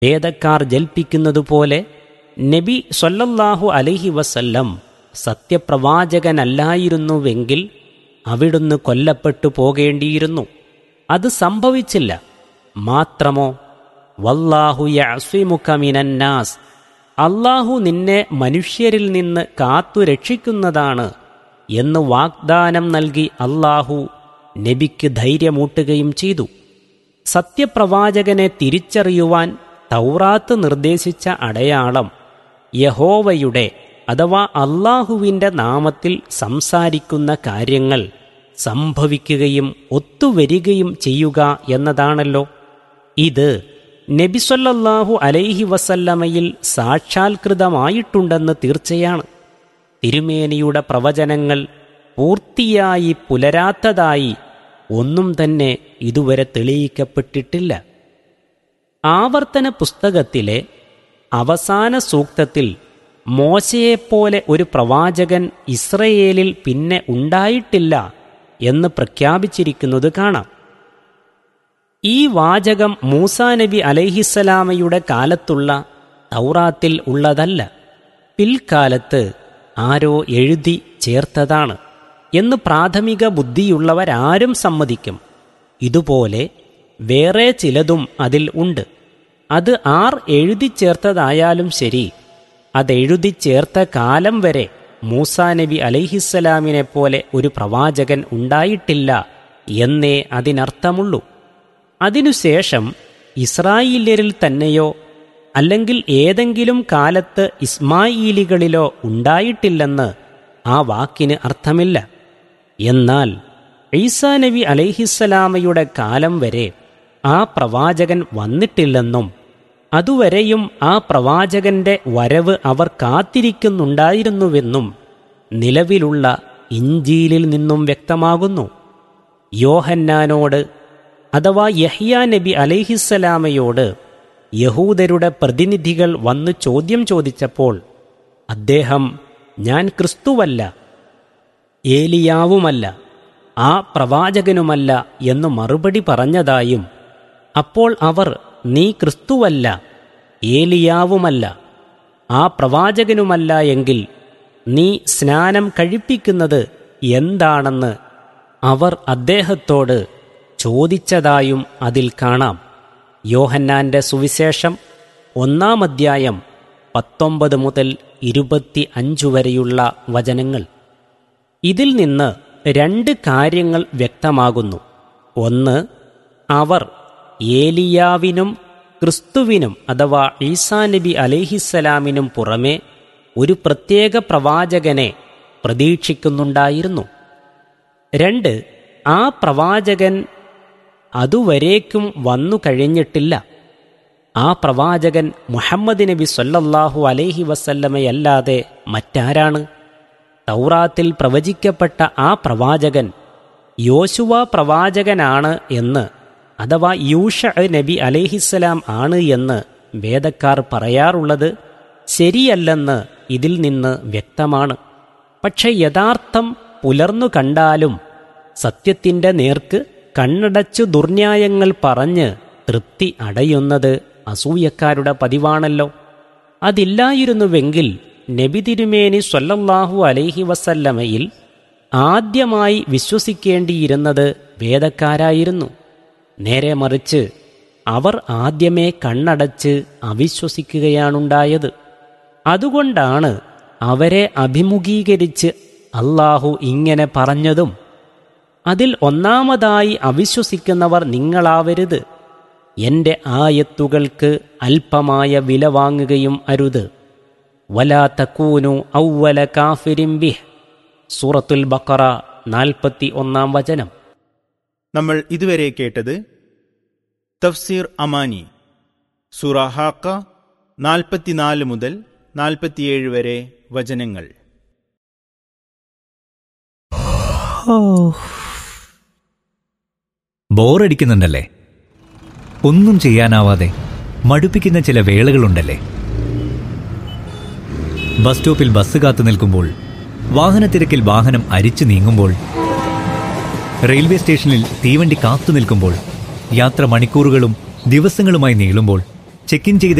വേദക്കാർ ജൽപ്പിക്കുന്നതുപോലെ നബി സൊല്ലല്ലാഹു അലൈഹി വസല്ലം സത്യപ്രവാചകനല്ലായിരുന്നുവെങ്കിൽ അവിടുന്ന് കൊല്ലപ്പെട്ടു പോകേണ്ടിയിരുന്നു അത് സംഭവിച്ചില്ല മാത്രമോ വല്ലാഹു യഅ്സിമുക മിനന്നാസ് അള്ളാഹു നിന്നെ മനുഷ്യരിൽ നിന്ന് കാത്തു രക്ഷിക്കുന്നതാണ് എന്ന് വാഗ്ദാനം നൽകി അള്ളാഹു നബിക്ക് ധൈര്യമൂട്ടുകയും ചെയ്തു സത്യപ്രവാചകനെ തിരിച്ചറിയുവാൻ തൗറാത്ത് നിർദ്ദേശിച്ച അടയാളം യഹോവയുടെ അഥവാ അള്ളാഹുവിൻ്റെ നാമത്തിൽ സംസാരിക്കുന്ന കാര്യങ്ങൾ സംഭവിക്കുകയും ഒത്തുവരികയും ചെയ്യുക എന്നതാണല്ലോ ഇത് നബിസൊല്ലാഹു അലൈഹി വസല്ലമയിൽ സാക്ഷാത്കൃതമായിട്ടുണ്ടെന്ന് തീർച്ചയാണ് തിരുമേനിയുടെ പ്രവചനങ്ങൾ പൂർത്തിയായി പുലരാത്തതായി ഒന്നും തന്നെ ഇതുവരെ തെളിയിക്കപ്പെട്ടിട്ടില്ല ആവർത്തന പുസ്തകത്തിലെ അവസാന സൂക്തത്തിൽ മോശയെപ്പോലെ ഒരു പ്രവാചകൻ ഇസ്രയേലിൽ പിന്നെ ഉണ്ടായിട്ടില്ല എന്ന് പ്രഖ്യാപിച്ചിരിക്കുന്നത് കാണാം ഈ വാചകം മൂസാ നബി അലൈഹിസ്സലാമയുടെ കാലത്തുള്ള തൗറാത്തിൽ ഉള്ളതല്ല പിൽക്കാലത്ത് ആരോ എഴുതി ചേർത്തതാണ് എന്ന് പ്രാഥമിക ബുദ്ധിയുള്ളവരാരും സമ്മതിക്കും ഇതുപോലെ വേറെ ചിലതും അതിൽ ഉണ്ട് അത് ആർ എഴുതി ചേർത്തതായാലും ശരി അതെഴുതി ചേർത്ത കാലം വരെ മൂസാ നബി അലൈഹിസ്സലാമിനെ പോലെ ഒരു പ്രവാചകൻ ഉണ്ടായിട്ടില്ല എന്നേ അതിനർത്ഥമുള്ളൂ അതിനുശേഷം ഇസ്രായേല്യരിൽ തന്നെയോ അല്ലെങ്കിൽ ഏതെങ്കിലും കാലത്ത് ഇസ്മായിലികളിലോ ഉണ്ടായിട്ടില്ലെന്ന് ആ വാക്കിന് അർത്ഥമില്ല എന്നാൽ ഈസാ നബി അലൈഹിസ്സലാമയുടെ കാലം വരെ ആ പ്രവാചകൻ വന്നിട്ടില്ലെന്നും അതുവരെയും ആ പ്രവാചകന്റെ വരവ് അവർ കാത്തിരിക്കുന്നുണ്ടായിരുന്നുവെന്നും നിലവിലുള്ള ഇഞ്ചീലിൽ നിന്നും വ്യക്തമാകുന്നു യോഹന്നാനോട് അഥവാ യഹ്യ നബി അലൈഹിസ്സലാമയോട് യഹൂദരുടെ പ്രതിനിധികൾ വന്ന് ചോദ്യം ചോദിച്ചപ്പോൾ അദ്ദേഹം ഞാൻ ക്രിസ്തുവല്ല ഏലിയാവുമല്ല ആ പ്രവാചകനുമല്ല എന്ന് മറുപടി പറഞ്ഞതായും അപ്പോൾ അവർ നീ ക്രിസ്തുവല്ല ഏലിയാവുമല്ല ആ പ്രവാചകനുമല്ല എങ്കിൽ നീ സ്നാനം കഴിപ്പിക്കുന്നത് എന്താണെന്ന് അവർ അദ്ദേഹത്തോട് ചോദിച്ചതായും അതിൽ കാണാം യോഹന്നാന്റെ സുവിശേഷം ഒന്നാം അധ്യായം പത്തൊമ്പത് മുതൽ ഇരുപത്തി അഞ്ചു വരെയുള്ള വചനങ്ങൾ ഇതിൽ നിന്ന് രണ്ട് കാര്യങ്ങൾ വ്യക്തമാകുന്നു ഒന്ന് അവർ ഏലിയാവിനും ക്രിസ്തുവിനും അഥവാ ഈസാ നബി അലേഹിസ്സലാമിനും പുറമെ ഒരു പ്രത്യേക പ്രവാചകനെ പ്രതീക്ഷിക്കുന്നുണ്ടായിരുന്നു രണ്ട് ആ പ്രവാചകൻ അതുവരേക്കും വന്നു കഴിഞ്ഞിട്ടില്ല ആ പ്രവാചകൻ മുഹമ്മദ് നബി സല്ലല്ലാഹു അലൈഹി വസല്ലമയല്ലാതെ മറ്റാരാണ് തൗറാത്തിൽ പ്രവചിക്കപ്പെട്ട ആ പ്രവാചകൻ യോശുവ പ്രവാചകനാണ് എന്ന് അഥവാ യൂഷ നബി അലൈഹിസ്സലാം ആണ് എന്ന് വേദക്കാർ പറയാറുള്ളത് ശരിയല്ലെന്ന് ഇതിൽ നിന്ന് വ്യക്തമാണ് പക്ഷെ യഥാർത്ഥം പുലർന്നു കണ്ടാലും സത്യത്തിൻ്റെ നേർക്ക് കണ്ണടച്ചു ദുർന്യായങ്ങൾ പറഞ്ഞ് തൃപ്തി അടയുന്നത് അസൂയക്കാരുടെ പതിവാണല്ലോ അതില്ലായിരുന്നുവെങ്കിൽ നബി തിരുമേനി സ്വല്ലല്ലാഹു അലൈഹി വസല്ലമയിൽ ആദ്യമായി വിശ്വസിക്കേണ്ടിയിരുന്നത് വേദക്കാരായിരുന്നു നേരെ മറിച്ച് അവർ ആദ്യമേ കണ്ണടച്ച് അവിശ്വസിക്കുകയാണുണ്ടായത് അതുകൊണ്ടാണ് അവരെ അഭിമുഖീകരിച്ച് അള്ളാഹു ഇങ്ങനെ പറഞ്ഞതും അതിൽ ഒന്നാമതായി അവിശ്വസിക്കുന്നവർ നിങ്ങളാവരുത് എന്റെ ആയത്തുകൾക്ക് അല്പമായ വില വാങ്ങുകയും അരുത് വലാ തക്കൂനു ഔവല കാഫിരിം ബിഹ് സൂറത്തുൽ ബക്കറ നാൽപ്പത്തി ഒന്നാം വചനം നമ്മൾ ഇതുവരെ കേട്ടത് തഫ്സീർ അമാനി സൂറ ഹാക്ക നാൽപ്പത്തിനാല് മുതൽ നാൽപ്പത്തിയേഴ് വരെ വചനങ്ങൾ ബോറടിക്കുന്നുണ്ടല്ലേ ഒന്നും ചെയ്യാനാവാതെ മടുപ്പിക്കുന്ന ചില വേളകളുണ്ടല്ലേ ബസ് സ്റ്റോപ്പിൽ ബസ് കാത്തു നിൽക്കുമ്പോൾ വാഹനത്തിരക്കിൽ വാഹനം അരിച്ചു നീങ്ങുമ്പോൾ റെയിൽവേ സ്റ്റേഷനിൽ തീവണ്ടി കാത്തു നിൽക്കുമ്പോൾ യാത്ര മണിക്കൂറുകളും ദിവസങ്ങളുമായി നീളുമ്പോൾ ചെക്ക് ഇൻ ചെയ്ത്